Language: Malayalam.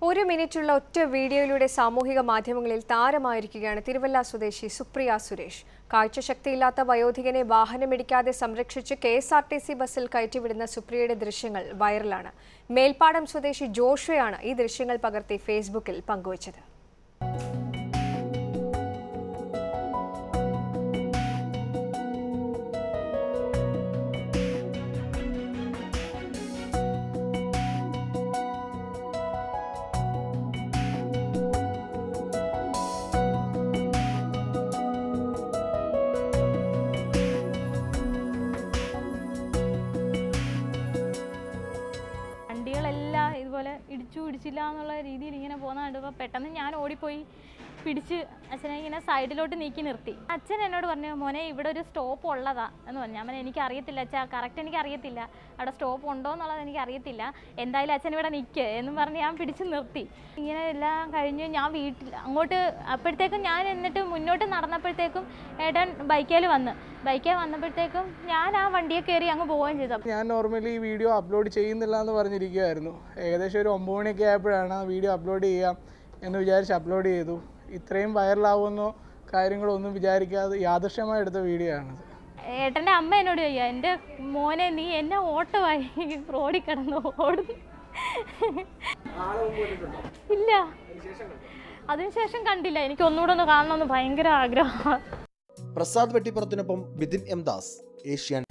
ഒരു മിനിറ്റുള്ള ഒറ്റ വീഡിയോയിലൂടെ സാമൂഹിക മാധ്യമങ്ങളിൽ താരമായിരിക്കുകയാണ് തിരുവല്ല സ്വദേശി സുപ്രിയ സുരേഷ് കാഴ്ചശക്തിയില്ലാത്ത വയോധികനെ വാഹനമിടിക്കാതെ സംരക്ഷിച്ച് K S R T C ബസ്സിൽ കയറ്റിവിടുന്ന സുപ്രിയയുടെ ദൃശ്യങ്ങൾ വൈറലാണ് മേൽപ്പാടം സ്വദേശി ജോഷുവയാണ് ഈ ദൃശ്യങ്ങൾ പകർത്തി ഫേസ്ബുക്കിൽ പങ്കുവച്ചത് വണ്ടികളെല്ലാം ഇതുപോലെ ഇടിച്ചു ഇടിച്ചില്ല എന്നുള്ള രീതിയിൽ ഇങ്ങനെ പോകുന്ന കണ്ടപ്പോൾ പെട്ടെന്ന് ഞാൻ ഓടിപ്പോയി പിടിച്ച് അച്ഛനെ ഇങ്ങനെ സൈഡിലോട്ട് നീക്കി നിർത്തി അച്ഛൻ എന്നോട് പറഞ്ഞു മോനെ ഇവിടെ ഒരു സ്റ്റോപ്പ് ഉള്ളതാ എന്ന് പറഞ്ഞു ഞാൻ പറഞ്ഞു, എനിക്ക് അറിയത്തില്ല അച്ഛാ കറക്റ്റ് എനിക്ക് അറിയത്തില്ല അവിടെ സ്റ്റോപ്പ് ഉണ്ടോ എന്നുള്ളത് എനിക്ക് അറിയത്തില്ല എന്തായാലും അച്ഛൻ ഇവിടെ നിൽക്ക് എന്ന് പറഞ്ഞ് ഞാൻ പിടിച്ച് നിർത്തി ഇങ്ങനെ എല്ലാം കഴിഞ്ഞ് ഞാൻ വീട്ടിൽ അങ്ങോട്ട് അപ്പോഴത്തേക്കും ഞാൻ എന്നിട്ട് മുന്നോട്ട് നടന്നപ്പോഴത്തേക്കും ഏട്ടൻ ബൈക്കേൽ വന്ന് ബൈക്കേ വന്നപ്പോഴത്തേക്കും ഞാൻ ആ വണ്ടിയെ കയറി അങ്ങ് പോവുകയും ചെയ്തു ഞാൻ നോർമലി ഈ വീഡിയോ അപ്ലോഡ് ചെയ്യുന്നില്ല എന്ന് പറഞ്ഞിരിക്കുമായിരുന്നു ഏകദേശം ഒരു ഒമ്പത് മണിയൊക്കെ ആയപ്പോഴാണ് ആ വീഡിയോ അപ്ലോഡ് ചെയ്യാം എന്ന് വിചാരിച്ച് അപ്ലോഡ് ചെയ്തു ഇത്രയും വൈറലാവുമെന്നോ കാര്യങ്ങളോ ഒന്നും വിചാരിക്കാതെ യാദൃശ്യമായി എടുത്ത വീഡിയോ ആണത് ഏട്ടൻ്റെ അമ്മ എന്നോട് ചോദിക്കുക എൻ്റെ മോനെ നീ എന്നെ ഓട്ടമായി റോഡിൽ കിടന്ന് ഓടുന്നു ഇല്ല അതിനുശേഷം കണ്ടില്ല എനിക്ക് ഒന്നുകൂടെ ഒന്ന് കാണണമെന്ന് ഭയങ്കര ആഗ്രഹമാണ് പ്രസാദ് വെട്ടിപ്പുറത്തിനൊപ്പം വിതിൻ എം ദാസ് ഏഷ്യാൻ